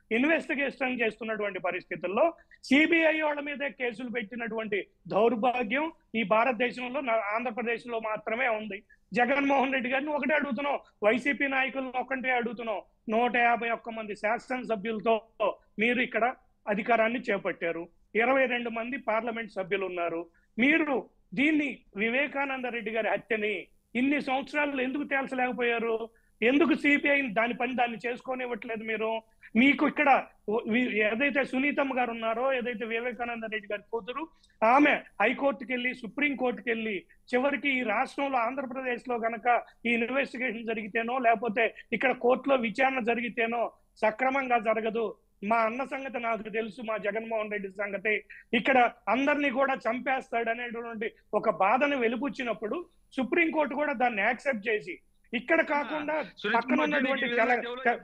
Investigation చేస్తున్నటువంటి పరిస్థితుల్లో CBI వాళ్ళ మీదే కేసులు పెట్టినటువంటి దౌర్భాగ్యం ఈ భారతదేశంలో నా- ఆంధ్రప్రదేశ్లో మాత్రమే ఉంది జగన్మోహన్ రెడ్డి గారిని ఒకటే అడుగుతున్నాం వైసీపీ నాయకులను ఒకటే అడుగుతున్నాం నూట యాభై ఒక్క మంది శాసనసభ్యులతో మీరు ఇక్కడ అధికారాన్ని చేపట్టారు ఇరవై రెండు మంది పార్లమెంట్ సభ్యులు ఉన్నారు మీరు దీన్ని వివేకానంద రెడ్డి గారి హత్యని ఇన్ని సంవత్సరాలు ఎందుకు తేల్చలేకపోయారు ఎందుకు సిపిఐ దాని పని దాన్ని చేసుకోనివ్వట్లేదు మీరు మీకు ఇక్కడ వి- ఏదైతే సునీతమ్మ గారు ఉన్నారో ఏదైతే వివేకానంద రెడ్డి గారి కూతురు ఆమె హైకోర్టుకి వెళ్ళి సుప్రీం కోర్టుకి వెళ్ళి చివరికి ఈ రాష్ట్రంలో ఆంధ్రప్రదేశ్ లో గనక ఈ ఇన్వెస్టిగేషన్ జరిగితేనో లేకపోతే ఇక్కడ కోర్టులో విచారణ జరిగితేనో సక్రమంగా జరగదు మా అన్న సంగతి నాకు తెలుసు మా జగన్మోహన్ రెడ్డి సంగతి ఇక్కడ అందరినీ కూడా చంపేస్తాడు అనేటువంటి ఒక బాధను వెలుపుచ్చినప్పుడు సుప్రీం కోర్టు కూడా దాన్ని యాక్సెప్ట్ చేసి ఇక్కడ కాకుండా పక్కన ఉన్నటువంటి తెల- తె-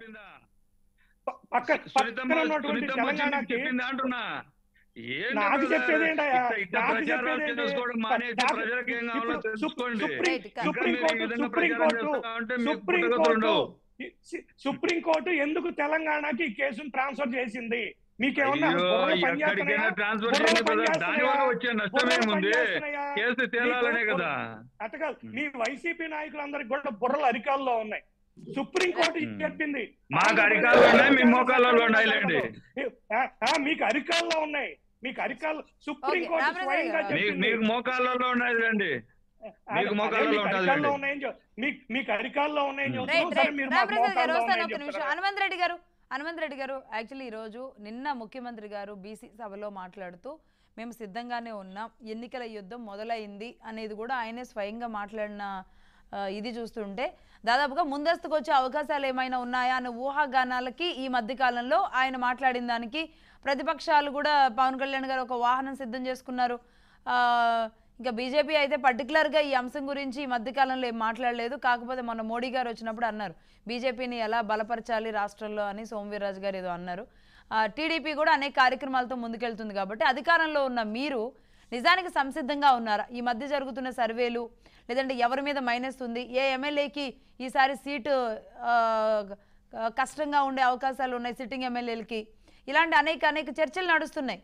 పక్క పక్కన ఉన్నటువంటి తెలంగాణకి అంటున్నా ఏంటి నాకు brother? చెప్పేది ఏంటయ్యా? ఇట్లా- ఇట్లా నాకు ప్రచారాలు చెప్పేది ఏంటి? చేసుకోవడం మానేసి నాకు- ప్రజలకు ఏం కావాలో ఇప్పుడు సు- తెలుసుకోండి సుప్రీం- Right, correct. సుప్రీం ఇంకా మీరు ఈ కోర్టు విధంగా సుప్రీం ప్రచారం కోర్టు చేస్తా ఉంటే మీకు సుప్రీం పుట్టగతులు కోర్టు ఉండవు. సి- సుప్రీం కోర్టు ఎందుకు తెలంగాణకి ఈ కేసును ట్రాన్స్ఫర్ చేసింది మీకేమన్నా అయ్యో, బుర్రలు ఎక్కడికైనా పనిచేస్తున్నాయా? ట్రాన్స్ఫర్ బుర్రలు చేయండి brother. దాని వల్ల పనిచేస్తున్నాయా? వచ్చే నష్టం బుర్రలు ఏముంది పనిచేస్తున్నాయా? కేసు తేలాలనే మీకు కదా అట్టగా మీ వైసీపీ నాయకులందరికీ కూడా బుర్రలు అరికాల్లో ఉన్నాయి సుప్రీం కోర్టు Hmm. చెప్పింది మాకు అరికాల్లో ఉన్నాయి, మీ మోకాళ్ళలో ఉన్నాయి లేండి. ఆ, ఆ, మీకు అరికాల్లో ఉన్నాయి మీకు అరికాల్లో సుప్రీం Okay, కోర్టు రామరాజు స్వయంగా గారు. మీకు చెప్పింది మీకు మోకాళ్ళలో ఉన్నది రండి అదే- మీకు అదే మోకాళ్ళలో మీకు ఉంటుందిలేండి. అరికాల్లో ఉన్నాయని చెప్- మీకు మీకు అరికాల్లో ఉన్నాయని Hmm. చెప్తున్నాం రైట్ సరే రైట్ మీరు మాకు రామప్రసాద్ గారు మోకాళ్ళలో వస్తాను ఉన్నాయని ఒక నిమిషం చెప్తారా? హనుమంత్ రెడ్డి గారు హనుమంత్ రెడ్డి గారు యాక్చువల్లీ ఈరోజు నిన్న ముఖ్యమంత్రి గారు బీసీ సభలో మాట్లాడుతూ మేము సిద్ధంగానే ఉన్నాం ఎన్నికల యుద్ధం మొదలైంది అనేది కూడా ఆయనే స్వయంగా మాట్లాడిన ఆ, ఇది చూస్తుంటే దాదాపుగా ముందస్తుకు వచ్చే అవకాశాలు ఏమైనా ఉన్నాయా అనే ఊహాగానాలకి ఈ మధ్య కాలంలో ఆయన మాట్లాడిన దానికి ప్రతిపక్షాలు కూడా పవన్ కళ్యాణ్ గారు ఒక వాహనం సిద్ధం చేసుకున్నారు ఆ, ఇంకా బీజేపీ అయితే పర్టికులర్గా ఈ అంశం గురించి ఈ మధ్యకాలంలో ఏం మాట్లాడలేదు కాకపోతే మొన్న మోడీ గారు వచ్చినప్పుడు అన్నారు బీజేపీని ఎలా బలపరచాలి రాష్ట్రంలో అని సోమవీర్రాజు గారు ఏదో అన్నారు ఆ, టీడీపీ కూడా అనేక కార్యక్రమాలతో ముందుకెళ్తుంది కాబట్టి అధికారంలో ఉన్న మీరు నిజానికి సంసిద్ధంగా ఉన్నారా ఈ మధ్య జరుగుతున్న సర్వేలు లేదంటే ఎవరి మీద మైనస్ ఉంది ఏ ఎమ్మెల్యేకి ఈసారి సీటు ఆ, కష్టంగా ఉండే అవకాశాలు ఉన్నాయి సిట్టింగ్ ఎమ్మెల్యేలకి ఇలాంటి అనేక అనేక చర్చలు నడుస్తున్నాయి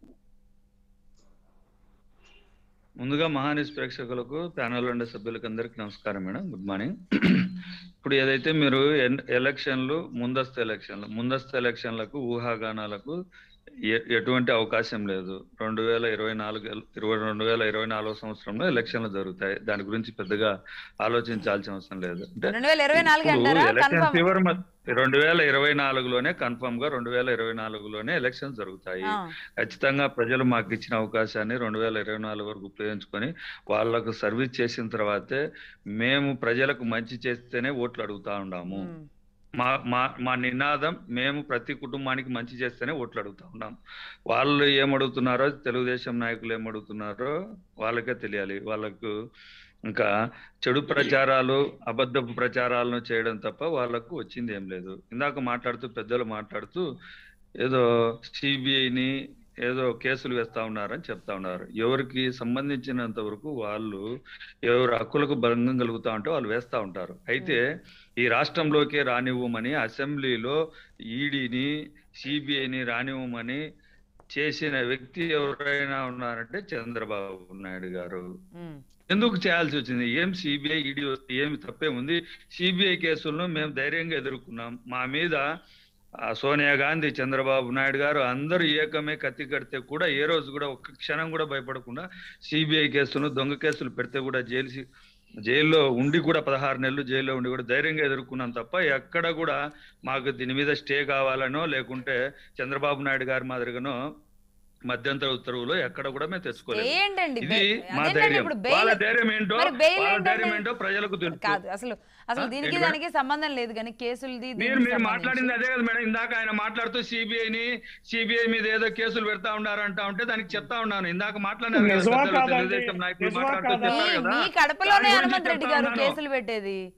ముందుగా మహానిస్ ప్రేక్షకులకు ప్యానల్ ఉండే సభ్యులకు అందరికి నమస్కారం మేడం గుడ్ మార్నింగ్ ఇప్పుడు ఏదైతే మీరు ఎన్- ఎలక్షన్లు ముందస్తు ఎలక్షన్లు ముందస్తు ఎలక్షన్లకు ఊహాగానాలకు ఎ- ఎటువంటి అవకాశం లేదు రెండు వేల ఇరవై నాలుగు ఇరవై రెండు వేల ఇరవై నాలుగో సంవత్సరంలో ఎలక్షన్లు జరుగుతాయి దాని గురించి పెద్దగా ఆలోచించాల్సిన అవసరం లేదు అంటే రెండు వేల ఇరవై నాలుగు ఇప్పుడు అంటారా ఎలక్షన్ కన్ఫర్మ్ ఫీవర్ మ- రెండు వేల ఇరవై నాలుగులోనే కన్ఫర్మ్ గా రెండు వేల ఇరవై నాలుగులోనే ఎలక్షన్స్ జరుగుతాయి ఖచ్చితంగా ప్రజలు మాకు ఇచ్చిన అవకాశాన్ని రెండు వేల ఇరవై నాలుగు వరకు ఉపయోగించుకొని వాళ్ళకు సర్వీస్ చేసిన తర్వాతే మేము ప్రజలకు మంచి చేస్తేనే ఓట్లు అడుగుతా ఉన్నాము మా మా మా నినాదం మేము ప్రతి కుటుంబానికి మంచి చేస్తేనే ఓట్లు అడుగుతా ఉన్నాం వాళ్ళు ఏమడుగుతున్నారో తెలుగుదేశం నాయకులు ఏమడుగుతున్నారో వాళ్ళకే తెలియాలి వాళ్ళకు ఇంకా చెడు ప్రచారాలు అబద్ధపు ప్రచారాలను చేయడం తప్ప వాళ్ళకు వచ్చింది ఏం లేదు ఇందాక మాట్లాడుతూ పెద్దలు మాట్లాడుతూ ఏదో సిబిఐని ఏదో కేసులు వేస్తా ఉన్నారని చెప్తా ఉన్నారు ఎవరికి సంబంధించినంత వరకు వాళ్ళు ఎవరు హక్కులకు భంగం కలుగుతా ఉంటే వాళ్ళు వేస్తా ఉంటారు అయితే ఈ రాష్ట్రంలోకి రానివ్వమని అసెంబ్లీలో ఈడీని సిబిఐని రానివ్వమని చేసిన వ్యక్తి ఎవరైనా ఉన్నారంటే చంద్రబాబు నాయుడు గారు ఎందుకు చేయాల్సి వచ్చింది ఏం సిబిఐ ఈడీ వస్తే ఏమి తప్పే ఉంది సిబిఐ కేసులను మేము ధైర్యంగా ఎదుర్కొన్నాం మా మీద ఆ, సోనియా గాంధీ చంద్రబాబు నాయుడు గారు అందరూ ఏకమే కత్తి కడితే కూడా ఏ రోజు కూడా ఒక్క క్షణం కూడా భయపడకుండా సిబిఐ కేసును దొంగ కేసులు పెడితే కూడా జైలు సి- జైల్లో ఉండి కూడా పదహారు నెలలు జైల్లో ఉండి కూడా ధైర్యంగా ఎదుర్కొన్నాం తప్ప ఎక్కడ కూడా మాకు దీని మీద స్టే కావాలనో లేకుంటే చంద్రబాబు నాయుడు గారి మాదిరిగానో మధ్యంతర ఉత్తర్వులు ఎక్కడ కూడా మేము తెచ్చుకోలేదు ఏంటండి ఇది బెయిల్- మా అదేంటండి ధైర్యం ఇప్పుడు వాళ్ళ బెయిల్ ధైర్యం ఏంటో మరి బెయిల్ వాళ్ళ ఏంటండి? ధైర్యం ఏంటో ప్రజలకు తెలుసు కాదు అసలు అసలు ఆ, దీనికి ఏంటి మేడం? దానికి సంబంధం లేదు కానీ కేసులది మీరు దీనికి మీరు సంబంధించి. మాట్లాడింది అదే కదా మేడం ఇందాక ఆయన మాట్లాడుతూ సిబిఐని సిబిఐ మీద ఏదో కేసులు పెడతా ఉన్నారంటా ఉంటే దానికి చెప్తా ఉన్నాను ఇందాక మాట్లాడినారు కదా నిజమా పెద్దలు, కాదండి? తెలుగుదేశం నాయకులు నిజమా మాట్లాడుతూ కాదా? చెప్పారు మీ- కదా మీ కడపలోనే దాని గురించి హనుమంత్ రెడ్డి చెప్తా గారు ఉన్నాను. కేసులు పెట్టేది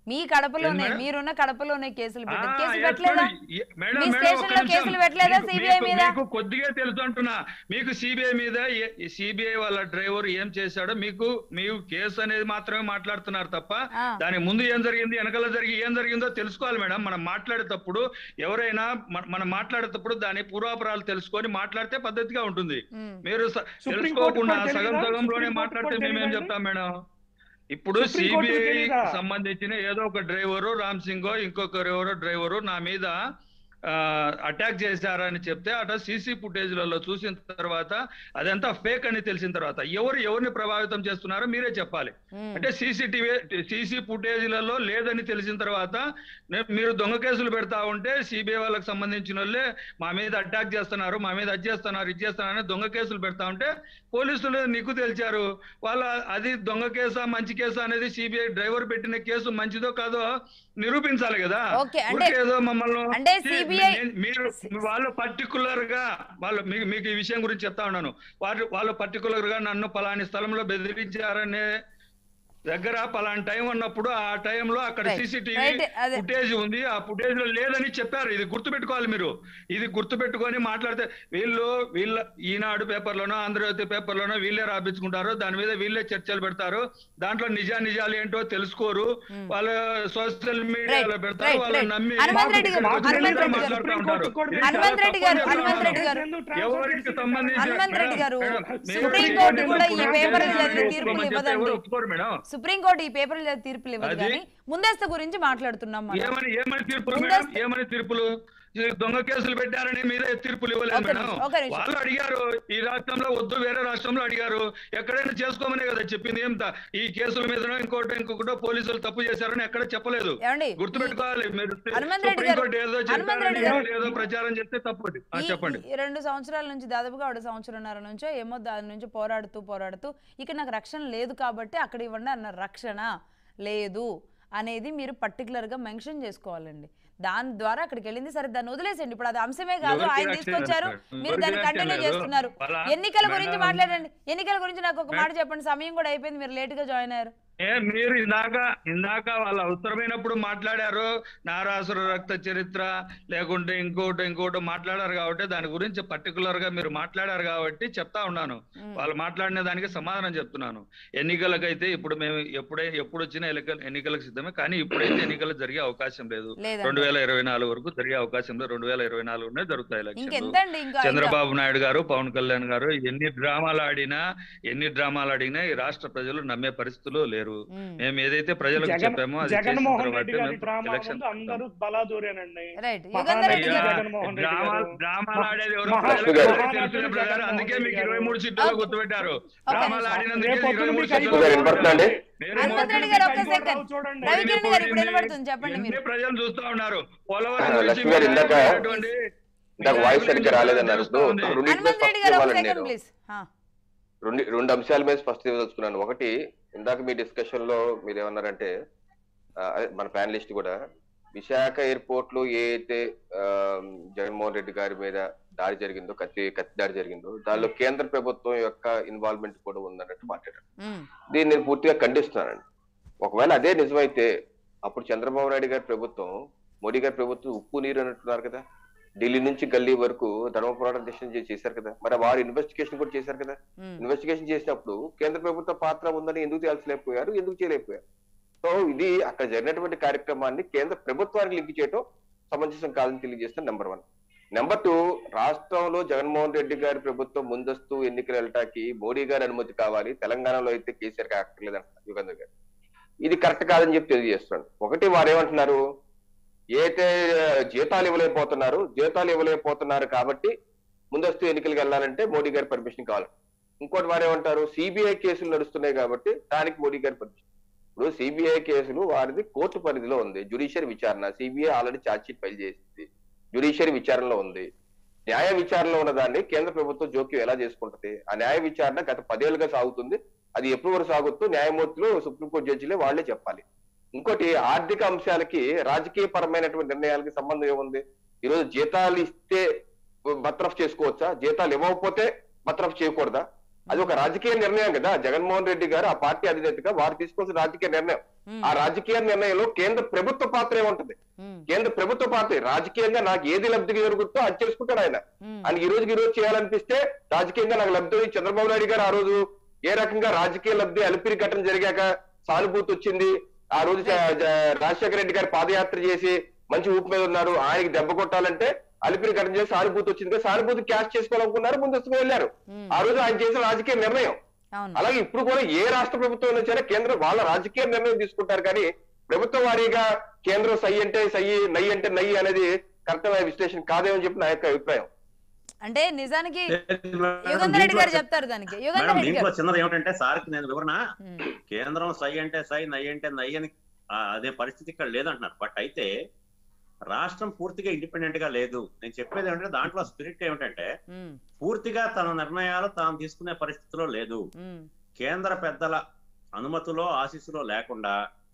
మీ కడపలోనే మేడం? మీరున్న కడపలోనే కేసులు ఆ, పెట్టారు కేసులు yes, పెట్టలేదా మేడం. ఏ- మేడం, మీ మేడం, స్టేషన్లో ఒక్క నిమిషం. కేసులు పెట్టలేదా మీకు- CBI మీకు- మీద? మీకు కొద్దిగా తెలుసు అంటున్నా మీకు సిబిఐ మీద సిబిఐ వాళ్ళ డ్రైవర్ ఏం చేశాడో మీకు మీకు కేసు అనేది మాత్రమే మాట్లాడుతున్నారు తప్ప ఆ. దాని ముందు ఏం జరిగింది వెనకాల జరిగి ఏం జరిగిందో తెలుసుకోవాలి మేడం మనం మాట్లాడేటప్పుడు ఎవరైనా మన- మనం మాట్లాడేటప్పుడు దాని పూర్వాపరాలు తెలుసుకొని మాట్లాడితే పద్ధతిగా ఉంటుంది ఉమ్. మీరు స- సుప్రీం తెలుసుకోకుండా కోర్టు కూడా సగం తెలీదా? సగంలోనే సుప్రీం కోర్టు మాట్లాడితే కూడా మేమేం తెలీదా చెప్తాం మేడం ఇప్పుడు సుప్రీం కోర్టుకు సిబిఐ తెలీదా? సంబంధించిన ఏదో ఒక డ్రైవరు రామ్ సింగో ఇంకొకరు ఎవరో డ్రైవరు నా మీద అటాక్ చేశారని చెప్తే అట సీసీ ఫుటేజ్లలో చూసిన తర్వాత అదంతా ఫేక్ అని తెలిసిన తర్వాత ఎవరు ఎవరిని ప్రభావితం చేస్తున్నారో మీరే చెప్పాలి ఉమ్. అంటే సీసీటీవీ సీసీ ఫుటేజ్లలో లేదని తెలిసిన తర్వాత నే- మీరు దొంగ కేసులు పెడతా ఉంటే సిబిఐ వాళ్ళకి సంబంధించిన వాళ్ళే మా మీద అటాక్ చేస్తున్నారు మా మీద అది చేస్తున్నారు ఇది చేస్తున్నారు అని దొంగ కేసులు పెడతా ఉంటే పోలీసులు నీకు తెలిచారు వాళ్ళ అది దొంగ కేసా మంచి కేసా అనేది సిబిఐ డ్రైవర్ పెట్టిన కేసు మంచిదో కాదో నిరూపించాలి కదా ఓకే, అంటే- ఊరికే ఏదో మమ్మల్ని అంటే సి- CBI నేను- మీరు వాళ్ళు పర్టికులర్ గా వాళ్ళు మీకు మీకు ఈ విషయం గురించి చెప్తా ఉన్నాను వాళ్ళు వాళ్ళు పర్టికులర్ గా నన్ను పలాని స్థలంలో బెదిరించారనే దగ్గర పలాని టైం ఉన్నప్పుడు ఆ టైంలో అక్కడ Right. CCTV Right. అదే. ఫుటేజ్ ఉంది ఆ ఫుటేజ్ లో లేదని చెప్పారు ఇది గుర్తుపెట్టుకోవాలి మీరు ఇది గుర్తుపెట్టుకొని మాట్లాడితే వీళ్ళు వీళ్ళ ఈనాడు పేపర్లోనో ఆంధ్రజ్యోతి పేపర్లోనో వీళ్ళే రాపించుకుంటారు దాని మీద వీళ్ళే చర్చలు పెడతారు దాంట్లో నిజా నిజాలు ఏంటో తెలుసుకోరు Hmm. వాళ్ళ సోషల్ మీడియాలో Right. పెడతారు Right. వాళ్ళని Right. నమ్మి హనుమంత్ రెడ్డి గారు, మాకు హనుమంత్ రెడ్డి గారు, మాట్లాడుతూ సుప్రీం ఉంటారు. కోర్టు కూడా ఇది చాలా హనుమంత్ రెడ్డి గారు, తప్పు అని హనుమంత్ రెడ్డి చెప్తున్నాను. గారు. ఎవరికి సంబంధించి హనుమంత్ రెడ్డి గారు, మేడం, మీరు సుప్రీం ఎవరికి కోర్టు కూడా ఈ సంబంధించి పేపర్లు ఎవరు చదివి తీర్పులు ఒప్పుకోమని చెప్తే ఇవ్వదండి. ఎవరు ఒప్పుకోరు మేడం సుప్రీంకోర్టు ఈ పేపర్లు తీర్పులు ఇవ్వదు అది- కానీ ముందస్తు గురించి మాట్లాడుతున్నాం మనం ఏమని ఏమని తీర్పులు ముందస్తు- మేడం ఏమని తీర్పులు ఈ దొంగ కేసులు పెట్టారని మీరే తీర్పులు ఇవ్వలేదు ఒక మేడం నిమిషం, ఒక నిమిషం. వాళ్ళు అడిగారు ఈ రాష్ట్రంలో వద్దు వేరే రాష్ట్రంలో అడిగారు ఎక్కడైనా చేసుకోమనే కదా చెప్పింది ఏం త- ఈ కేసుల మీదనో ఇంకోటో ఇంకొకటో పోలీసులు తప్పు చేశారని ఎక్కడ చెప్పలేదు ఏమండి గుర్తుపెట్టుకోవాలి మీరు హనుమంత్ రెడ్డి సుప్రీం గారు, కోర్టు ఏదో హనుమంత్ రెడ్డి చెప్పారని గారు. ఏదో ప్రచారం చేస్తే తప్పది ఆ, ఈ- చెప్పండి ఈ రెండు సంవత్సరాల నుంచి దాదాపుగా ఒక సంవత్సరంన్నర నుంచో ఏమో దాని నుంచి పోరాడుతూ పోరాడుతూ ఇక నాకు రక్షణ లేదు కాబట్టి అక్కడ ఇవ్వండి అన్న రక్షణ లేదు అనేది మీరు పర్టికులర్గా మెన్షన్ చేసుకోవాలండి దాని ద్వారా అక్కడికి వెళ్ళింది సరే దాన్ని వదిలేసండి ఇప్పుడు అది అంశమే కాదు ఎవరికి ఆయన రక్షణ తీసుకొచ్చారు లేదు? మీరు దాన్ని ఎవరికి కంటిన్యూ రక్షణ లేదు? చేస్తున్నారు వాళ్ళ- ఎన్నికల గురించి మేడం- మాట్లాడండి ఎన్నికల గురించి నాకు ఒక మాట చెప్పండి సమయం కూడా అయిపోయింది మీరు లేట్ గా జాయిన్ అయ్యారు ఏ మీరు ఇందాక ఇందాక వాళ్ళు అవసరమైనప్పుడు మాట్లాడారు నారాసుర రక్త చరిత్ర లేకుంటే ఇంకోటి ఇంకోటి మాట్లాడారు కాబట్టి దాని గురించి పర్టికులర్ గా మీరు మాట్లాడారు కాబట్టి చెప్తా ఉన్నాను మ్మ్. వాళ్ళు మాట్లాడిన దానికి సమాధానం చెప్తున్నాను ఎన్నికలకైతే ఇప్పుడు మేము ఎప్పుడే ఎప్పుడు వచ్చిన ఎన్నికలు ఎన్నికలకు సిద్ధమే కానీ ఇప్పుడైతే ఎన్నికలు జరిగే అవకాశం లేదు లేదండి. రెండు వేల ఇరవై నాలుగు వరకు జరిగే అవకాశం లేదు రెండు వేల ఇరవై నాలుగునే జరుగుతాయి ఎలక్షన్లు ఇంకెంతండి ఇంకా ఇంకా- చంద్రబాబు నాయుడు గారు పవన్ కళ్యాణ్ గారు ఎన్ని డ్రామాలు ఆడినా ఎన్ని డ్రామాలు ఆడినా ఈ రాష్ట్ర ప్రజలు నమ్మే పరిస్థితులు లేరు మ్మ్. మేము ఏదైతే ప్రజలకు జగన్ చెప్పామో అది చేసిన జగన్మోహన్ తర్వాతే రెడ్డి గారి మేము డ్రామా ఎలక్షన్ ముందు అందరూ బలాదూరేనండి రైట్ మహానటి యుగంధర్ రెడ్డి అయ్యా, గారు జగన్మోహన్ రెడ్డి డ్రామాలు గారు. డ్రామాలు ఆడేది ఎవరు మహా- ప్రజలకు గారు. ఎవరికి తెలుసునే బ్రదర్ జగన్మోహన్ అందుకే మీకు రెడ్డి ఇరవై మూడు గారు. సీట్లు ఓకే. గుర్తుపెట్టారు ఓకే. డ్రామాలు ఆడినందుకే రేపు ఇరవై మూడు పొద్దున్న సీట్లు మీకు గారు వినపడుతుందండి? మీరు హనుమంత్ రెడ్డి మాట్లాడి గారు ఒక్క మీకు సెకండ్ రావు చూడండి. రవికిరణ్ గారు ఇప్పుడు వినపడుతుంది చెప్పండి ఎన్ని మీరు ప్రజలు చూస్తా ఉన్నారు ఆ, పోలవరం గురించి లక్ష్మి గారు మీరు ఇందాక- చెప్పినటువంటి ఇందాక వాయిస్ సరిగ్గా రాలేదన్నారు తెలుస్తా ఉంది. రెండింటి మీద హనుమంత్ రెడ్డి స్పష్టత గారు ఒక ఇవ్వాలండి సెకండ్ నేను ప్లీజ్ రెండు రెండు అంశాల మీద స్పష్టత ఇవ్వదలుచుకున్నాను ఒకటి ఇందాక మీ డిస్కషన్ లో మీరు ఏమన్నారంటే ఆ, అదే మన ప్యానలిస్ట్ కూడా విశాఖ ఎయిర్పోర్ట్ లో ఏ అయితే ఆ, జగన్మోహన్ రెడ్డి గారి మీద దాడి జరిగిందో కత్తి కత్తి దాడి జరిగిందో దానిలో కేంద్ర ప్రభుత్వం యొక్క ఇన్వాల్వ్మెంట్ కూడా ఉందన్నట్టు మాట్లాడారు దీన్ని నేను పూర్తిగా ఖండిస్తున్నానండి ఒకవేళ అదే నిజమైతే అప్పుడు చంద్రబాబు నాయుడు గారి ప్రభుత్వం మోడీ గారి ప్రభుత్వం ఉప్పు నీరు అంటున్నారు కదా ఢిల్లీ నుంచి గల్లీ వరకు ధర్మ పోరాట దీక్ష చే- చేశారు కదా మరి వారు ఇన్వెస్టిగేషన్ కూడా చేశారు కదా ఇన్వెస్టిగేషన్ చేసినప్పుడు కేంద్ర ప్రభుత్వ పాత్ర ఉందని ఎందుకు తేల్చలేకపోయారు ఎందుకు చేయలేకపోయారు సో ఇది అక్కడ జరిగినటువంటి కార్యక్రమాన్ని కేంద్ర ప్రభుత్వానికి లింక్ చేయడం సమంజసం కాదని తెలియజేస్తాను నెంబర్ వన్ నెంబర్ టూ రాష్ట్రంలో జగన్మోహన్ రెడ్డి గారి ప్రభుత్వం ముందస్తు ఎన్నికలు వెళ్ళటానికి మోడీ గారి అనుమతి కావాలి తెలంగాణలో అయితే కేసీఆర్ కాక్కర్లేదు అంటున్నారు యుగంధర్ గారు ఇది కరెక్ట్ కాదని చెప్పి తెలియజేస్తున్నాను ఒకటి వారు ఏమంటున్నారు ఏదైతే జీతాలు ఇవ్వలేకపోతున్నారు జీతాలు ఇవ్వలేకపోతున్నారు కాబట్టి ముందస్తు ఎన్నికలకు వెళ్ళాలంటే మోడీ గారి పర్మిషన్ కావాలి ఇంకోటి వారు ఏమంటారు సిబిఐ కేసులు నడుస్తున్నాయి కాబట్టి దానికి మోడీ గారి పర్మిషన్ ఇప్పుడు సిబిఐ కేసులు వారిది కోర్టు పరిధిలో ఉంది జ్యుడిషియరీ విచారణ CBI already charge sheet file చేసింది జ్యుడిషియరీ విచారణలో ఉంది న్యాయ విచారణలో ఉన్న దాన్ని కేంద్ర ప్రభుత్వం జోక్యం ఎలా చేసుకుంటది ఆ న్యాయ విచారణ గత పదేళ్లుగా సాగుతుంది అది ఎప్పుడు వరకు సాగుతూ న్యాయమూర్తులు సుప్రీంకోర్టు జడ్జిలే వాళ్లే చెప్పాలి ఇంకోటి ఆర్థిక అంశాలకి రాజకీయ పరమైనటువంటి నిర్ణయాలకి సంబంధం ఏముంది ఈరోజు జీతాలు ఇస్తే బత్రఫ్ చేసుకోవచ్చా జీతాలు ఇవ్వకపోతే బత్రఫ్ చేయకూడదా అది ఒక రాజకీయ నిర్ణయం కదా జగన్మోహన్ రెడ్డి గారు ఆ పార్టీ అధినేతగా వారు తీసుకోవాల్సిన రాజకీయ నిర్ణయం ఉమ్, ఆ రాజకీయ నిర్ణయంలో కేంద్ర ప్రభుత్వ పాత్ర ఏముంటది ఉమ్, కేంద్ర ప్రభుత్వ పాత్ర రాజకీయంగా నాకు ఏది లబ్ధి జరుగుతుందో అది చేసుకుంటాడు ఆయన ఉమ్, ఆయన ఈ రోజుకి ఈ రోజు చేయాలనిపిస్తే రాజకీయంగా నాకు లబ్ధి ఉంది. చంద్రబాబు నాయుడు గారు ఆ రోజు ఏ రకంగా రాజకీయ లబ్ధి అలిపిరి ఘటన జరిగాక సానుభూతి వచ్చింది ఆ రోజు జ- జ- రాజశేఖర రెడ్డి గారు పాదయాత్ర చేసి మంచి ఊపు మీద ఉన్నారు ఆయనకి దెబ్బ కొట్టాలంటే అలిపిరి ఘటన చేసి సానుభూతి వచ్చింది కదా, సానుభూతి క్యాష్ చేసుకోవాలనుకున్నారు ముందస్తుకు వెళ్ళారు ఉమ్, ఆ రోజు ఆయన చేసిన రాజకీయ నిర్ణయం అవును అలాగే ఇప్పుడు కూడా ఏ రాష్ట్ర ప్రభుత్వం సరే కేంద్రం వాళ్ళ రాజకీయ నిర్ణయం తీసుకుంటారు కానీ ప్రభుత్వ వారీగా కేంద్రం సై అంటే సై నై అంటే నై అనేది కరెక్టమైన విశ్లేషణ కాదేమని చెప్పి నా యొక్క అభిప్రాయం అంటే నిజానికి మేడం, యుగంధర్ రెడ్డి గారు దీంట్లో- చెప్తారు దానికి మేడం యుగంధర్ రెడ్డి దీంట్లో గారు చిన్నది ఏమిటంటే సార్కి నేను వివరణ ఉమ్, కేంద్రం సై అంటే సై నై అంటే నై అని ఆ, అదే పరిస్థితి ఇక్కడ లేదంటున్నారు బట్ అయితే రాష్ట్రం పూర్తిగా ఇండిపెండెంట్ గా లేదు నేను చెప్పేది ఏమిటంటే దాంట్లో స్పిరిట్ ఏమిటంటే ఉమ్, పూర్తిగా తన నిర్ణయాలు తాను తీసుకునే పరిస్థితిలో లేదు ఉమ్, కేంద్ర పెద్దల అనుమతిలో ఆశీస్సులో లేకుండా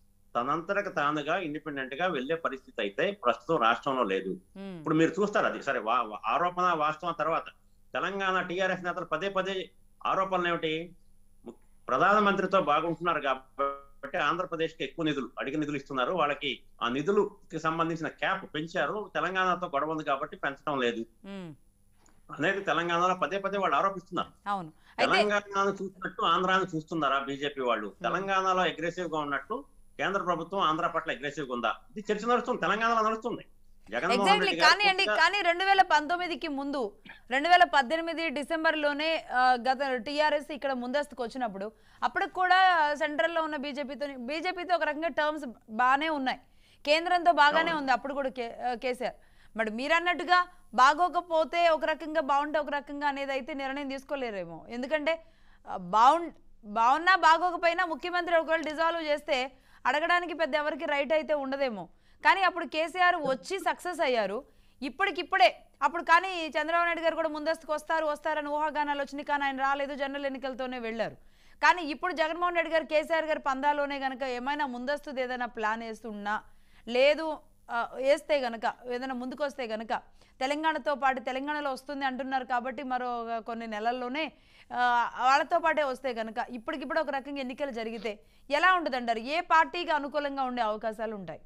తనంతటక తానుగా ఇండిపెండెంట్ గా వెళ్లే పరిస్థితి అయితే ప్రస్తుతం రాష్ట్రంలో లేదు ఉమ్, ఇప్పుడు మీరు చూస్తారు అది సరే వా- వా- ఆరోపణ వాస్తవం తర్వాత తెలంగాణ టీఆర్ఎస్ నేతలు పదే పదే ఆరోపణలు ఏమిటి ము- ప్రధానమంత్రితో బాగుంటున్నారు కాబట్టి ఆంధ్రప్రదేశ్ కి ఎక్కువ నిధులు అడిగిన నిధులు ఇస్తున్నారు వాళ్ళకి ఆ నిధులుకి సంబంధించిన క్యాప్ పెంచారు తెలంగాణతో గొడవ ఉంది కాబట్టి పెంచడం లేదు ఉమ్, అనేది తెలంగాణలో పదే పదే వాళ్ళు ఆరోపిస్తున్నారు అవును అయితే తెలంగాణను చూసినట్టు ఆంధ్రాను చూస్తున్నారా బీజేపీ వాళ్ళు తెలంగాణలో అగ్రెసివ్ గా ఉన్నట్టు కేంద్ర ప్రభుత్వం ఆంధ్ర పట్ల అగ్రెసివ్ గా ఉందా ఇది చర్చ నడుస్తుంది తెలంగాణలో నడుస్తుంది జగన్మోహన్ ఎగ్జాక్ట్లీ రెడ్డి గారు కానీ అండి పూర్తిగా- కానీ రెండు వేల పంతొమ్మిదికి ముందు రెండు వేల పద్దెనిమిది డిసెంబర్లోనే ఆ, గత టీఆర్ఎస్ ఇక్కడ ముందస్తుకు వచ్చినప్పుడు అప్పటికి కూడా సెంట్రల్లో ఉన్న బీజేపీతో బీజేపీతో ఒక రకంగా టర్మ్స్ బాగానే ఉన్నాయి కేంద్రంతో బాగానే ఉంది అప్పుడు కూడా కే- ఆ, కేసీఆర్ మరి మీరు అన్నట్టుగా బాగోకపోతే ఒక రకంగా బాగుంటే ఒక రకంగా అనేది అయితే నిర్ణయం తీసుకోలేరేమో ఎందుకంటే ఆ, బాగుం బాగున్నా బాగోకపోయినా ముఖ్యమంత్రి ఒకవేళ డిజాల్వ్ చేస్తే అడగడానికి పెద్ద ఎవరికి రైట్ అయితే ఉండదేమో కానీ అప్పుడు కేసీఆర్ వచ్చి సక్సెస్ అయ్యారు ఇప్పటికిప్పుడే అప్పుడు కానీ చంద్రబాబు నాయుడు గారు కూడా ముందస్తుకు వస్తారు వస్తారని ఊహాగానాలు వచ్చినాయి కానీ ఆయన రాలేదు జనరల్ ఎన్నికలతోనే వెళ్ళారు కానీ ఇప్పుడు జగన్మోహన్ రెడ్డి గారు కేసీఆర్ గారి పందాలోనే కనుక ఏమైనా ముందస్తుది ఏదైనా ప్లాన్ వేస్తున్నా లేదు ఆ, వేస్తే గనక ఏదైనా ముందుకు వస్తే గనక తెలంగాణతో పాటు తెలంగాణలో వస్తుంది అంటున్నారు కాబట్టి మరో కొన్ని నెలల్లోనే ఆ, వాళ్ళతో పాటే వస్తే గనక ఇప్పటికిప్పుడు ఒక రకంగా ఎన్నికలు జరిగితే ఎలా ఉంటుంది అంటారు ఏ పార్టీకి అనుకూలంగా ఉండే అవకాశాలు ఉంటాయి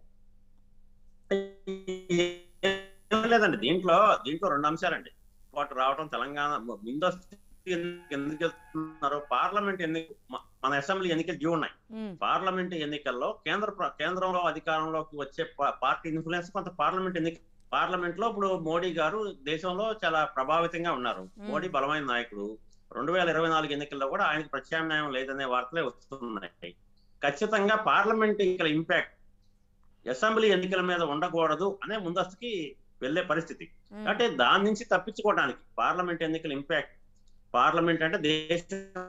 ఏం లేదండి దీంట్లో దీంట్లో రెండు అంశాలండి పాటు రావడం తెలంగాణ ముందస్తు ఎన్నికలు ఎందుకు వెళ్తున్నారు పార్లమెంట్ ఎన్నిక మ- మన అసెంబ్లీ ఎన్నికలు డ్యూ ఉన్నాయి ఉమ్, పార్లమెంట్ ఎన్నికల్లో కేంద్ర ప్ర- కేంద్రంలో అధికారంలోకి వచ్చే పా- పార్టీ ఇన్ఫ్లుయెన్స్ కొంత పార్లమెంట్ ఎన్నిక పార్లమెంట్ లో ఇప్పుడు మోడీ గారు దేశంలో చాలా ప్రభావితంగా ఉన్నారు మోడీ బలమైన నాయకుడు రెండు వేల ఇరవై నాలుగు ఎన్నికల్లో కూడా ఆయనకు ప్రత్యామ్నాయం లేదనే వార్తలే వస్తున్నాయి ఖచ్చితంగా పార్లమెంట్ ఎన్నికల ఇంపాక్ట్ అసెంబ్లీ ఎన్నికల మీద ఉండకూడదు అనే ముందస్తుకి వెళ్లే పరిస్థితి ఉమ్, అంటే దాని నుంచి తప్పించుకోవడానికి పార్లమెంట్ ఎన్నికల ఇంపాక్ట్ పార్లమెంట్ అంటే దేశ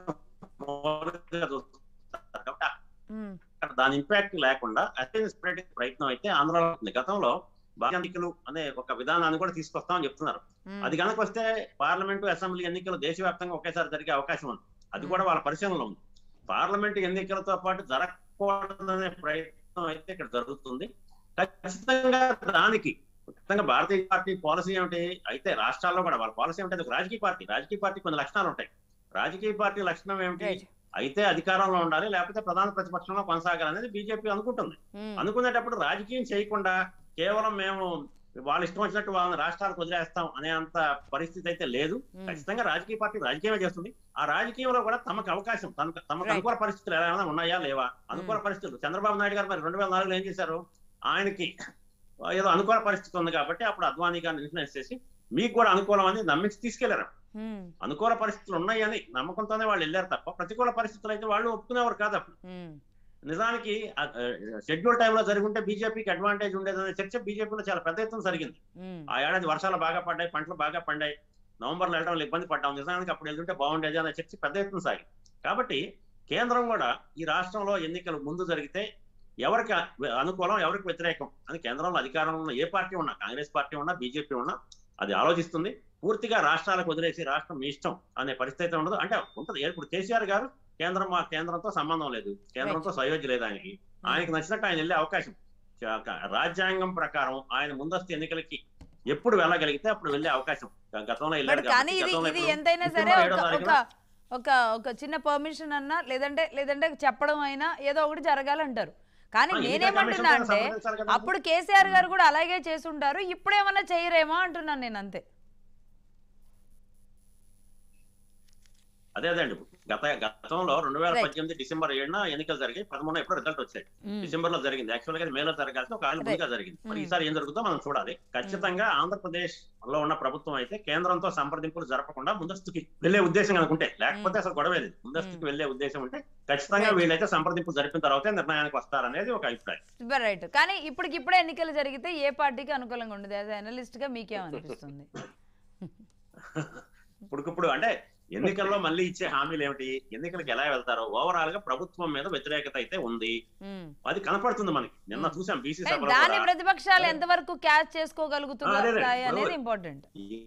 కాబట్టి ఉమ్, అక్కడ దాని ఇంపాక్ట్ లేకుండా అటెండ్ స్ప్రెడ్ ప్రయత్నం అయితే ఆంధ్రాలో ఉంది గతంలో భారీ ఎన్నికలు అనే ఒక విధానాన్ని కూడా తీసుకొస్తామని చెప్తున్నారు ఉమ్, అది కనుక వస్తే పార్లమెంటు అసెంబ్లీ ఎన్నికలు దేశవ్యాప్తంగా ఒకేసారి జరిగే అవకాశం ఉంది అది కూడా వాళ్ళ పరిశీలనలో ఉంది పార్లమెంట్ ఎన్నికలతో పాటు జరగకూడదనే ప్రయత్నం అయితే ఇక్కడ జరుగుతుంది ఖచ్చితంగా దానికి ఖచ్చితంగా భారతీయ పార్టీ పాలసీ ఏమిటి అయితే రాష్ట్రాల్లో కూడా వాళ్ళ పాలసీ ఏమిటి అది ఒక రాజకీయ పార్టీ రాజకీయ పార్టీ కొన్ని లక్షణాలు ఉంటాయి రాజకీయ పార్టీ లక్షణం ఏమిటి రైట్. అయితే అధికారంలో ఉండాలి లేకపోతే ప్రధాన ప్రతిపక్షంలో కొనసాగాలనేది బీజేపీ అనుకుంటుంది ఉమ్, అనుకునేటప్పుడు రాజకీయం చేయకుండా కేవలం మేము వాళ్ళు ఇష్టం వచ్చినట్టు వాళ్ళని రాష్ట్రాలకు వదిలేస్తాం అనే అంత పరిస్థితి అయితే లేదు ఉమ్, ఖచ్చితంగా రాజకీయ పార్టీ రాజకీయమే చేస్తుంది ఆ రాజకీయంలో కూడా తమకు అవకాశం తమకు తమకు Right. అనుకూల పరిస్థితులు ఏమైనా ఉన్నాయా లేవా అనుకూల పరిస్థితులు చంద్రబాబు నాయుడు గారు మరి రెండు వేల నాలుగులో ఏం చేశారు ఆయనకి ఏదో అనుకూల పరిస్థితి ఉంది కాబట్టి అప్పుడు అద్వానీ గారిని ఇన్ఫ్లుయెన్స్ చేసి మీకు కూడా అనుకూలం అని నమ్మించి తీసుకెళ్లారు ఉమ్, అనుకూల పరిస్థితులు ఉన్నాయని నమ్మకంతోనే వాళ్ళు వెళ్ళారు తప్ప ప్రతికూల పరిస్థితులు అయితే వాళ్ళు ఒప్పుకునేవారు కాదు అప్పుడు ఉమ్, నిజానికి షెడ్యూల్ టైంలో జరుగుంటే బీజేపీకి అడ్వాంటేజ్ ఉండేదనే చర్చ బీజేపీలో చాలా పెద్ద ఎత్తున జరిగింది ఉమ్, ఆ ఏడాది వర్షాలు బాగా పడ్డాయి పంటలు బాగా పండాయి నవంబర్లో వెళ్ళడం ఇబ్బంది పడ్డాం నిజానికి అప్పుడు వెళ్తుంటే బాగుండేది అనే చర్చ పెద్ద ఎత్తున సాగింది కాబట్టి కేంద్రం కూడా ఈ రాష్ట్రంలో ఎన్నికలు ముందు జరిగితే ఎవరికి అనుకూలం ఎవరికి వ్యతిరేకం అని కేంద్రంలో అధికారంలో ఉన్న ఏ పార్టీ ఉన్నా కాంగ్రెస్ పార్టీ ఉన్నా బీజేపీ ఉన్నా అది ఆలోచిస్తుంది పూర్తిగా రాష్ట్రాలకు వదిలేసి రాష్ట్రం మీ ఇష్టం అనే పరిస్థితి ఉండదు అంటే ఉంటుంది ఇప్పుడు కేసీఆర్ గారు కేంద్రం మా కేంద్రంతో సంబంధం లేదు కేంద్రంతో సయోధ్య లేదు ఆయనకి ఆయనకి నచ్చినట్టు ఆయన వెళ్ళే అవకాశం చ- రాజ్యాంగం ప్రకారం ఆయన ముందస్తు ఎన్నికలకి ఎప్పుడు వెళ్ళగలిగితే అప్పుడు వెళ్ళే అవకాశం గతంలో వెళ్ళాడు బట్ కానీ కాబట్టి ఇది గతంలో ఇది ఇప్పుడు ఎంతైనా సరే డిసెంబర్ ఏడో ఒక తారీఖున ఒక ఒక ఒక చిన్న పర్మిషన్ అన్నా లేదంటే లేదంటే చెప్పడం అయినా ఏదో ఒకటి జరగాలంటారు కానీ ఆ, ఎన్నికల నేనేమంటున్నా కమిషన్ తో అంటే సంప్రదించాలి కదా. అప్పుడు కేసీఆర్ గారు కూడా అలాగే చేసుంటారు ఇప్పుడు ఏమన్నా చేయరేమో అంటున్నాను నేను అంతే అదే అదే అండి గత గతంలో రెండు వేల Right. పద్దెనిమిది డిసెంబర్ ఏడున ఎన్నికలు జరిగాయి పదమూడు ఎప్పుడు రిజల్ట్ వచ్చాయి ఉమ్, డిసెంబర్ లో జరిగింది యాక్చువల్ గా ఇది మేలో జరగాల్సిన ఒక ఆరు ముందుగా జరిగింది మరి Hmm. ఈసారి ఏం జరుగుతుందో మనం చూడాలి ఖచ్చితంగా ఆంధ్రప్రదేశ్ లో ఉన్న ప్రభుత్వం అయితే కేంద్రంతో సంప్రదింపులు జరపకుండా ముందస్తుకి వెళ్లే ఉద్దేశం అనుకుంటే లేకపోతే అసలు గొడవ లేదు ముందస్తుకి వెళ్లే ఉద్దేశం ఉంటే ఖచ్చితంగా Right. వీళ్ళైతే సంప్రదింపులు జరిపిన తర్వాత నిర్ణయానికి వస్తారనేది ఒక అభిప్రాయం సూపర్ రైట్ కానీ ఇప్పటికిప్పుడే ఎన్నికలు జరిగితే ఏ పార్టీకి అనుకూలంగా ఉండదు యాజ్ అనలిస్ట్ గా మీకేమనిపిస్తుంది ఇప్పుడుకిప్పుడు అంటే ఎన్నికల్లో మళ్ళీ ఇచ్చే హామీలు ఏమిటి ఎన్నికలకు ఎలా వెళ్తారో ఓవరాల్ గా ప్రభుత్వం మీద వ్యతిరేకత అయితే ఉంది ఉమ్. అది కనపడుతుంది మనకి నిన్న Hmm. చూసాం బీసీ కానీ సభలో దాని కూడా ప్రతిపక్షాలు అదే. ఎంతవరకు క్యాచ్ అదే, అదే. చేసుకోగలుగుతున్నాయి అనేది ఇప్పుడు- ఇంపార్టెంట్ ఈ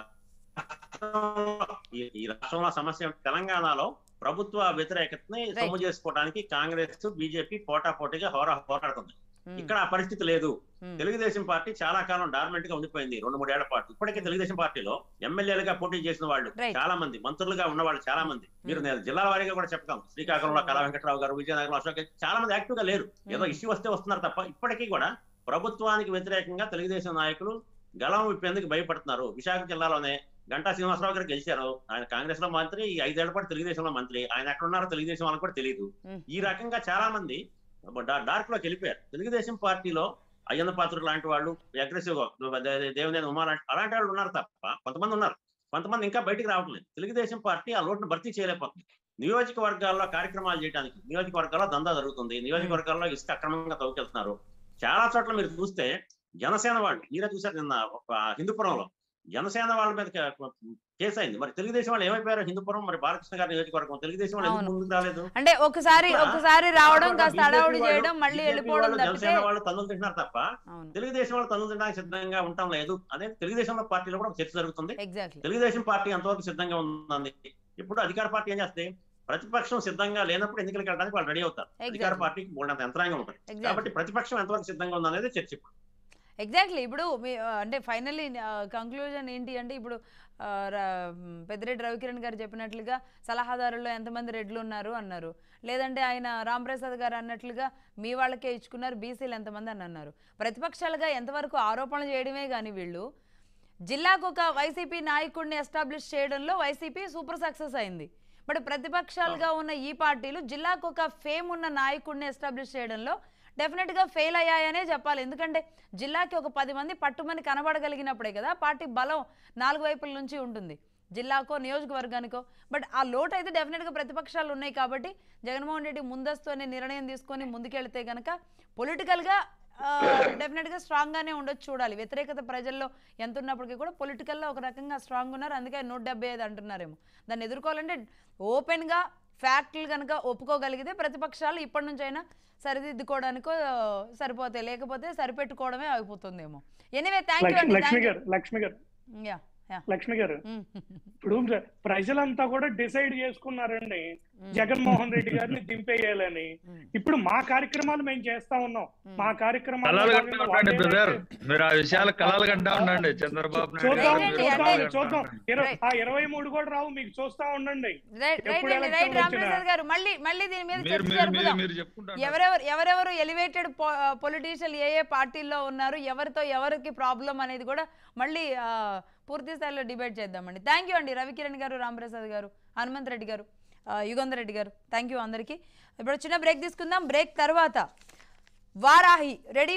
రాష్ట్రంలో- ఈ- ఈ రాష్ట్రంలో సమస్య ఏమిటి? తెలంగాణలో ప్రభుత్వ వ్యతిరేకతని సొమ్ము చేసుకోవడానికి కాంగ్రెస్ బీజేపీ పోటాపోటీగా హోరా పోరాడుతుంది ఇక్కడ ఆ పరిస్థితి లేదు తెలుగుదేశం పార్టీ చాలా కాలం డార్మెంట్ గా ఉండిపోయింది రెండు మూడేళ్ల పాటు ఇప్పటికే తెలుగుదేశం పార్టీలో ఎమ్మెల్యేలుగా పోటీ చేసిన వాళ్ళు Right. చాలా మంది మంత్రులుగా ఉన్న వాళ్ళు చాలా మంది మీరు నేను జిల్లాల వారీగా కూడా చెప్తాం శ్రీకాకుళంలో కళా వెంకటరావు గారు విజయనగరం అశోక్ గారు చాలా మంది యాక్టివ్ గా లేరు ఏదో Hmm. ఇష్యూ వస్తే వస్తున్నారు తప్ప ఇప్పటికీ కూడా ప్రభుత్వానికి వ్యతిరేకంగా తెలుగుదేశం నాయకులు గలం విప్పేందుకు భయపడుతున్నారు విశాఖ జిల్లాలోనే గంటా శ్రీనివాసరావు గారు గెలిచారు ఆయన కాంగ్రెస్ లో మంత్రి ఈ ఐదేళ్ల పాటు తెలుగుదేశంలో మంత్రి ఆయన ఎక్కడ ఉన్నారో తెలుగుదేశం వాళ్ళకి కూడా తెలియదు Hmm. ఈ రకంగా చాలా మంది డార్క్ లోకి వెళ్ళిపోయారు తెలుగుదేశం పార్టీలో అయ్యన్న పాత్రుడు లాంటి వాళ్ళు అగ్రెసివ్ దేవనేని ఉమా లాంటి అలాంటి వాళ్ళు ఉన్నారు తప్ప కొంతమంది ఉన్నారు కొంతమంది ఇంకా బయటికి రావట్లేదు తెలుగుదేశం పార్టీ ఆ లోటును భర్తీ చేయలేకపోతుంది నియోజకవర్గాల్లో కార్యక్రమాలు చేయడానికి నియోజకవర్గాల్లో దందా జరుగుతుంది నియోజకవర్గాల్లో ఇసుక అక్రమంగా తవ్వుకెళ్తున్నారు చాలా చోట్ల మీరు చూస్తే జనసేన వాళ్ళు మీరే చూసారు నిన్న ఒక హిందూపురంలో జనసేన వాళ్ళ మీద కే- కేసు అయింది మరి తెలుగుదేశం వాళ్ళు ఏమైపోయారు హిందూపురం మరి బాలకృష్ణ గారి నియోజకవర్గం తెలుగుదేశం వాళ్ళు ఎందుకు అవును. ముందుకు రాలేదు అంటే ఒకసారి ఇక్కడ ఒకసారి రావడం అక్కడ కాస్త BJP అడావుడి వాళ్ళు- చేయడం మళ్ళీ BJP వెళ్ళిపోవడం వాళ్ళు, తప్పితే జనసేన వాళ్ళు తన్నులు తింటున్నారు తప్ప అవును తెలుగుదేశం వాళ్ళు తన్నులు తినడానికి సిద్ధంగా ఉండటం లేదు అనేది తెలుగుదేశంలో పార్టీలో కూడా ఒక చర్చ జరుగుతుంది ఎగ్జాక్ట్లీ తెలుగుదేశం పార్టీ ఎంతవరకు సిద్ధంగా ఉందండి ఇప్పుడు అధికార పార్టీ ఏం చేస్తే ప్రతిపక్షం సిద్ధంగా లేనప్పుడు ఎన్నికలకు వెళ్ళడానికి వాళ్ళు రెడీ అవుతారు అధికార ఎగ్జాక్ట్లీ పార్టీకి మూడంత యంత్రాంగం ఉంటుంది కాబట్టి ఎగ్జాక్ట్లీ ప్రతిపక్షం ఎంతవరకు సిద్ధంగా ఉందనేది చర్చ ఇప్పుడు ఎగ్జాక్ట్లీ ఇప్పుడు మీ ఆ, అంటే ఫైనల్లీ కంక్లూజన్ ఏంటి అంటే ఇప్పుడు ఆ, రా- మ్, పెద్దిరెడ్డి రవికిరణ్ గారు చెప్పినట్లుగా సలహాదారుల్లో ఎంతమంది రెడ్లు ఉన్నారు అన్నారు లేదంటే ఆయన రాంప్రసాద్ గారు అన్నట్లుగా మీ వాళ్ళకే ఇచ్చుకున్నారు బీసీలు ఎంతమంది అని అన్నారు ప్రతిపక్షాలుగా ఎంతవరకు ఆరోపణలు చేయడమే కానీ వీళ్ళు జిల్లాకు ఒక వైసీపీ నాయకుడిని ఎస్టాబ్లిష్ చేయడంలో వైసీపీ సూపర్ సక్సెస్ అయింది బట్ ప్రతిపక్షాలుగా ఉన్న ఈ పార్టీలు జిల్లాకు ఒక ఫేమ్ ఉన్న నాయకుడిని ఎస్టాబ్లిష్ చేయడంలో డెఫినెట్గా ఫెయిల్ అయ్యాయనే చెప్పాలి ఎందుకంటే జిల్లాకి ఒక పది మంది పట్టుమని కనబడగలిగినప్పుడే కదా పార్టీ బలం నాలుగు వైపుల నుంచి ఉంటుంది జిల్లాకో నియోజకవర్గానికో బట్ ఆ లోటు అయితే డెఫినెట్గా ప్రతిపక్షాలు ఉన్నాయి కాబట్టి జగన్మోహన్ రెడ్డి ముందస్తు అనే నిర్ణయం తీసుకొని ముందుకెళ్తే కనుక పొలిటికల్గా డెఫినెట్గా స్ట్రాంగ్గానే ఉండొచ్చు చూడాలి వ్యతిరేకత ప్రజల్లో ఎంత ఉన్నప్పటికీ కూడా పొలిటికల్లో ఒక రకంగా స్ట్రాంగ్ ఉన్నారు అందుకే నూట డెబ్బై ఐదు అంటున్నారేమో దాన్ని ఎదుర్కోవాలంటే ఓపెన్గా ఫ్యాక్ట్లు కనుక ఒప్పుకోగలిగితే ప్రతిపక్షాలు ఇప్పటి నుంచైనా సరిదిద్దుకోవడానికో ఆ, సరిపోతాయి లేకపోతే సరిపెట్టుకోవడమే అయిపోతుందేమో ఎనీవే థ్యాంక్ యూ లక్ష్మి అండి లక్ష్మి గారు లక్ష్మి గారు యా యా లక్ష్మి గారు ఇప్పుడు ప్రజలంతా కూడా డిసైడ్ చేసుకున్నారండి మ్మ్. జగన్మోహన్ రెడ్డి గారిని దింపేయాలని మ్మ్. ఇప్పుడు మా కార్యక్రమాలు మేము చేస్తా ఉన్నాం మా కార్యక్రమాల్లో కళలు భాగంగా కంటా ఉండండి వాళ్ళు బ్రదర్ ఏదైతే- మీరు ఆ విషయాలు కళలు కంటా ఉండండి చంద్రబాబు నాయుడు చూద్దాం గారు ఏంటండి, మీరు చూద్దాం కళలు కంటా చూద్దాం ఉండండి. ఇరవై- Right. ఆ ఇరవై మూడు కూడా రావు మీకు చూస్తా ఉండండి రైట్ రైట్ ఎప్పుడు అండి ఎలక్షన్ రైట్ వచ్చినా- రామప్రసాద్ గారు మళ్ళీ మళ్ళీ దీని మీద మీరు చర్చ మీరు- మీరు జరుపుదాం మీరు చెప్పుకుంటారు ఎవరెవరు ఎవరెవరు ఎలివేటెడ్ పొలిటీషియల్ ఏ ఏ పార్టీల్లో ఉన్నారు ఎవరితో ఎవరికి ప్రాబ్లం అనేది కూడా మళ్ళీ ఆ, పూర్తి స్థాయిలో డిబేట్ చేద్దామండి థ్యాంక్ యూ అండి రవికిరణ్ గారు రామప్రసాద్ గారు హనుమంత్ రెడ్డి గారు ఆ, యుగంధర్ రెడ్డి గారు థ్యాంక్ యూ అందరికీ ఇప్పుడు చిన్న బ్రేక్ తీసుకుందాం బ్రేక్ తర్వాత వారాహి రెడీ